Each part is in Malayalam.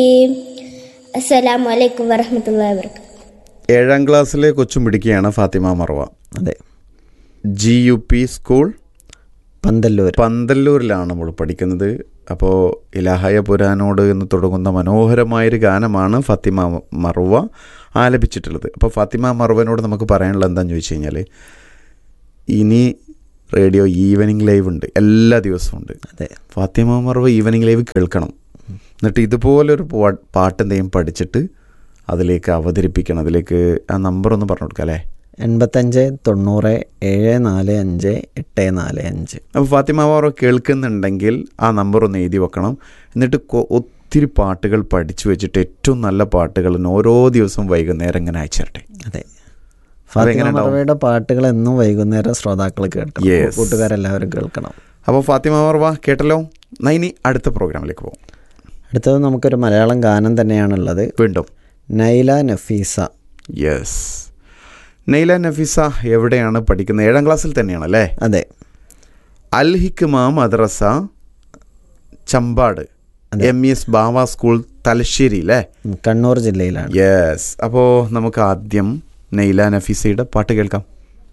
അസ്സലാമു അലൈക്കും വറഹ്മത്തുള്ളാഹി വബറകാതുഹു ഏഴാം ക്ലാസ്സിലെ കൊച്ചും പിടിക്കുകയാണ് ഫാത്തിമ മറവ അതെ G U P school Panthalloor പന്തല്ലൂരിലാണ് നമ്മൾ പഠിക്കുന്നത് അപ്പോൾ ഇലാഹയ പുരാനോട് എന്ന് തുടങ്ങുന്ന മനോഹരമായൊരു ഗാനമാണ് ഫാത്തിമ മറുവ ആലപിച്ചിട്ടുള്ളത് അപ്പോൾ ഫാത്തിമ മറുവനോട് നമുക്ക് പറയാനുള്ളത് എന്താണെന്ന് ചോദിച്ചു കഴിഞ്ഞാൽ ഇനി റേഡിയോ ഈവനിങ് ലൈവ് ഉണ്ട് എല്ലാ ദിവസവും ഉണ്ട് അതെ ഫാത്തിമ മറുവ ഈവനിങ് ലൈവ് കേൾക്കണം എന്നിട്ട് ഇതുപോലൊരു പാ- പാട്ട് എന്തെങ്കിലും പഠിച്ചിട്ട് അതിലേക്ക് അവതരിപ്പിക്കണം അതിലേക്ക് ആ നമ്പർ ഒന്ന് പറഞ്ഞു കൊടുക്കാം അല്ലേ എൺപത്തഞ്ച് തൊണ്ണൂറ് ഏഴ് നാല് അഞ്ച് എട്ട് നാല് അഞ്ച് അപ്പോൾ ഫാത്തിമ വാറോ കേൾക്കുന്നുണ്ടെങ്കിൽ ആ നമ്പർ ഒന്ന് എഴുതി വെക്കണം എന്നിട്ട് കൊ- ഒത്തിരി പാട്ടുകൾ പഠിച്ചു വെച്ചിട്ട് ഏറ്റവും നല്ല പാട്ടുകൾ ഓരോ ദിവസവും വൈകുന്നേരം ഇങ്ങനെ അയച്ചിരട്ടെ അതെ ഫാത്തിമ അതെങ്ങനെ ഉണ്ടാവും? മറവയുടെ പാട്ടുകൾ എന്നും വൈകുന്നേരം ശ്രോതാക്കൾ കേൾക്കണം Yes. കൂട്ടുകാരെല്ലാവരും കേൾക്കണം അപ്പോൾ ഫാത്തിമ വാർവ കേട്ടല്ലോ എന്നാ ഇനി അടുത്ത പ്രോഗ്രാമിലേക്ക് പോകും അടുത്തത് നമുക്കൊരു മലയാളം ഗാനം തന്നെയാണുള്ളത് വീണ്ടും നൈല നഫീസ യെസ് നെയ്ല നഫീസ എവിടെയാണ് പഠിക്കുന്നത് ഏഴാം ക്ലാസ്സിൽ തന്നെയാണ് അല്ലേ അതെ Al Hikma Madrasa Champad M E S Bava school Thalassery അല്ലേ ഉം, കണ്ണൂർ ജില്ലയിലാണ് യെസ് അപ്പോൾ നമുക്ക് ആദ്യം നെയ്ല നഫീസയുടെ പാട്ട് കേൾക്കാം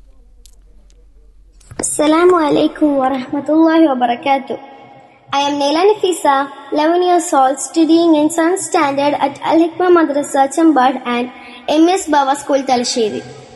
Assalamu alaikum wa rahmatullahi wa barakatuh. I am Naila Nafisa, 11 years old, studying in 7th standard at Al Hikmah Madrasa Chambad and MS Baba School Talasheri.